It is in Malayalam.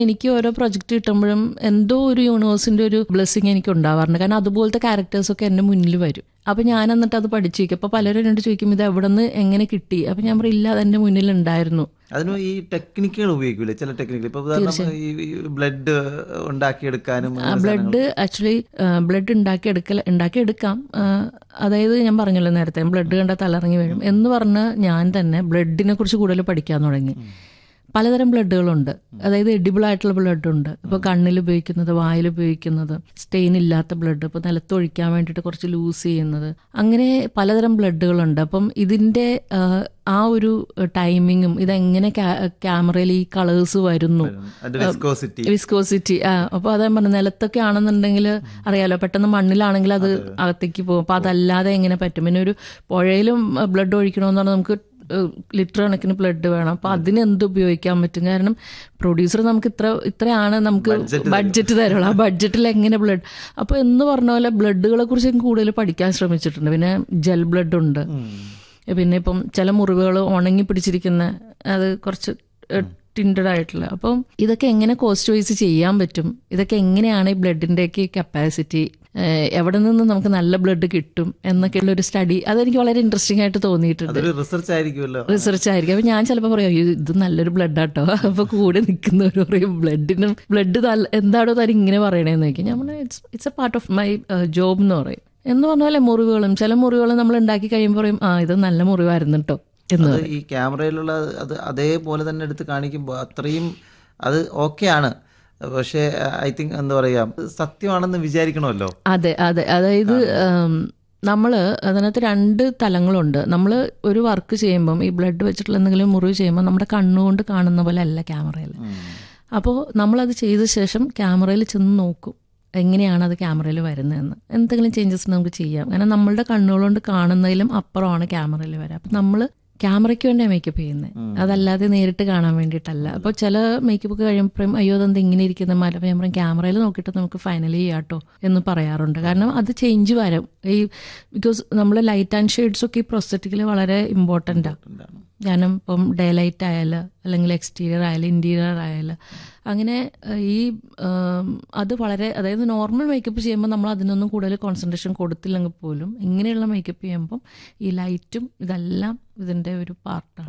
എനിക്ക് ഓരോ പ്രൊജക്റ്റ് കിട്ടുമ്പോഴും എന്തോ ഒരു യൂണിവേഴ്സിന്റെ ഒരു ബ്ലെസ്സിങ് എനിക്ക് ഉണ്ടാവാറുണ്ട് കാരണം അതുപോലത്തെ ക്യാരക്ടേഴ്സ് ഒക്കെ എന്റെ മുന്നിൽ വരും അപ്പൊ ഞാൻ എന്നിട്ട് അത് പഠിച്ചിരിക്കും അപ്പൊ പലരും എന്നോട് ചോദിക്കും ഇത് എവിടെ നിന്ന് എങ്ങനെ കിട്ടി അപ്പൊ ഞാൻ പറയും ഇല്ല അത് എന്റെ മുന്നിൽ ഉണ്ടായിരുന്നു അതിന് ഈ ടെക്നിക്കുകൾ ഉപയോഗിക്കൂലേ ചില ടെക്നിക്കുകൾ ഇപ്പൊ ഉദാഹരണം ഈ ബ്ലഡ് ഉണ്ടാക്കിയെടുക്കാനും അങ്ങനെ ബ്ലഡ് ആക്ച്വലി ബ്ലഡ് ഉണ്ടാക്കിയെടുക്കൽ ഉണ്ടാക്കിയെടുക്കാം ആ, അതായത് ഞാൻ പറഞ്ഞല്ലോ നേരത്തെ ബ്ലഡ് കണ്ട തലറങ്ങി വീഴും എന്ന് പറഞ്ഞ് ഞാൻ തന്നെ ബ്ലഡിനെ കുറിച്ച് കൂടുതൽ പഠിക്കാൻ തുടങ്ങി പലതരം ബ്ലഡുകളുണ്ട് അതായത് എഡിബിൾ ആയിട്ടുള്ള ബ്ലഡ് ഉണ്ട് ഇപ്പൊ കണ്ണിൽ ഉപയോഗിക്കുന്നത് വായിൽ ഉപയോഗിക്കുന്നത് സ്റ്റെയിൻ ഇല്ലാത്ത ബ്ലഡ് ഇപ്പൊ നിലത്തൊഴിക്കാൻ വേണ്ടിയിട്ട് കുറച്ച് ലൂസ് ചെയ്യുന്നത് അങ്ങനെ പലതരം ബ്ലഡുകളുണ്ട് അപ്പം ഇതിന്റെ ആ, ആ ഒരു ടൈമിങ്ങും ഇതെങ്ങനെ ക്യാമറയിൽ ഈ കളേഴ്സ് വരുന്നു അതിന്റെ വിസ്കോസിറ്റി വിസ്കോസിറ്റി ആ അപ്പൊ അതാ പറഞ്ഞു നിലത്തൊക്കെ ആണെന്നുണ്ടെങ്കിൽ അറിയാലോ പെട്ടെന്ന് മണ്ണിലാണെങ്കിൽ അത് അകത്തേക്ക് പോകും അപ്പൊ അതല്ലാതെ എങ്ങനെ പറ്റും പിന്നെ ഒരു പുഴയിലും ബ്ലഡ് ഒഴിക്കണമെന്ന് പറഞ്ഞാൽ നമുക്ക് ലിറ്റർ കണക്കിന് ബ്ലഡ് വേണം അപ്പൊ അതിന് എന്ത് ഉപയോഗിക്കാൻ പറ്റും കാരണം പ്രൊഡ്യൂസർ നമുക്ക് ഇത്ര ഇത്രയാണ് നമുക്ക് ബഡ്ജറ്റ് തരുള്ളൂ ആ ബഡ്ജറ്റിൽ എങ്ങനെ ബ്ലഡ് അപ്പൊ എന്ന് പറഞ്ഞ പോലെ ബ്ലഡുകളെ കുറിച്ച് ഞാൻ കൂടുതൽ പഠിക്കാൻ ശ്രമിച്ചിട്ടുണ്ട് പിന്നെ ജെൽ ബ്ലഡ് ഉണ്ട് പിന്നെ ഇപ്പം ചില മുറിവുകൾ ഉണങ്ങി പിടിച്ചിരിക്കുന്ന അത് കുറച്ച് ടിൻഡഡ് ആയിട്ടുള്ള അപ്പം ഇതൊക്കെ എങ്ങനെ കോസ്റ്റ് വൈസ് ചെയ്യാൻ പറ്റും ഇതൊക്കെ എങ്ങനെയാണ് ഈ ബ്ലഡിൻ്റെയൊക്കെ കപ്പാസിറ്റി എവിടെ നിന്ന് നമുക്ക് നല്ല ബ്ലഡ് കിട്ടും എന്നൊക്കെയുള്ള ഒരു സ്റ്റഡി അതെനിക്ക് വളരെ ഇൻട്രസ്റ്റിംഗ് ആയിട്ട് തോന്നിയിട്ടുണ്ട് അതൊരു റിസർച്ച് ആയിരിക്കുമല്ലോ റിസർച്ച് ആയിരിക്കും അപ്പൊ ഞാൻ ചിലപ്പോൾ പറയും "അയ്യോ, ഇത് നല്ലൊരു ബ്ലഡ് ആട്ടോ അപ്പൊ കൂടെ നിൽക്കുന്നവർ പറയും ബ്ലഡിനും ബ്ലഡ് എന്താണോ താൻ ഇങ്ങനെ പറയണേന്ന് ചോദിക്കും ഞാൻ പറഞ്ഞു it's it's a part of my job എന്ന് പറയും എന്ന് പറഞ്ഞാൽ മുറിവുകളും ചില മുറിവുകളും നമ്മൾ ഉണ്ടാക്കി കഴിയുമ്പോൾ പറയും ആ ഇത് നല്ല മുറിവായിരുന്നു കേട്ടോ എന്ന് അത് ഈ ക്യാമറയിലുള്ള അത് അതേപോലെ തന്നെ എടുത്ത് കാണിക്കുമ്പോൾ അത്രയും അത് ഓക്കെയാണ് പക്ഷേ ഐ തിങ്ക് എന്താ പറയാ സത്യമാണെന്ന് വിചാരിക്കണമല്ലോ അതെ അതെ അതായത് നമ്മൾ അതിനകത്ത് രണ്ട് തലങ്ങളുണ്ട് നമ്മൾ ഒരു വർക്ക് ചെയ്യുമ്പം ഈ ബ്ലഡ് വെച്ചിട്ടുള്ള എന്തെങ്കിലും മുറിവ് ചെയ്യുമ്പോൾ നമ്മുടെ കണ്ണുകൊണ്ട് കാണുന്ന പോലെ അല്ല ക്യാമറയിൽ അപ്പോൾ നമ്മളത് ചെയ്ത ശേഷം ക്യാമറയിൽ ചെന്ന് നോക്കും എങ്ങനെയാണ് അത് ക്യാമറയിൽ വരുന്നതെന്ന് എന്തെങ്കിലും ചേഞ്ചസ് നമുക്ക് ചെയ്യാം കാരണം നമ്മളുടെ കണ്ണുകളുകൊണ്ട് കാണുന്നതിലും അപ്പുറമാണ് ക്യാമറയിൽ വരിക അപ്പം നമ്മൾ ക്യാമറയ്ക്ക് വേണ്ടിയാണ് മേക്കപ്പ് ചെയ്യുന്നത് അതല്ലാതെ നേരിട്ട് കാണാൻ വേണ്ടിയിട്ടല്ല അപ്പോൾ ചില മേക്കപ്പ് ഒക്കെ കഴിയുമ്പോഴും അയ്യോ അതെന്ത് ഇങ്ങനെ ഇരിക്കുന്ന മല അപ്പോൾ ഞാൻ പറയും ക്യാമറയിൽ നോക്കിയിട്ട് നമുക്ക് ഫൈനലി ചെയ്യാട്ടോ എന്ന് പറയാറുണ്ട് കാരണം അത് ചേഞ്ച് വരും ഈ ബിക്കോസ് നമ്മൾ ലൈറ്റ് ആൻഡ് ഷെയ്ഡ്സ് ഒക്കെ ഈ പ്രൊസറ്റിക്കിൽ വളരെ ഇമ്പോർട്ടൻ്റാണ് കാരണം ഇപ്പം ഡേ ലൈറ്റ് ആയാലും അല്ലെങ്കിൽ എക്സ്റ്റീരിയർ ആയാലും ഇൻറ്റീരിയർ ആയാലും അങ്ങനെ ഏഹ്, ഈ ഏം, അത് വളരെ അതായത് നോർമൽ മേക്കപ്പ് ചെയ്യുമ്പോൾ നമ്മൾ അതിനൊന്നും കൂടുതൽ കോൺസെൻട്രേഷൻ കൊടുത്തില്ലെങ്കിൽ പോലും ഇങ്ങനെയുള്ള മേക്കപ്പ് ചെയ്യുമ്പം ഈ ലൈറ്റും ഇതെല്ലാം ഇതിൻ്റെ ഒരു പാർട്ടാണ്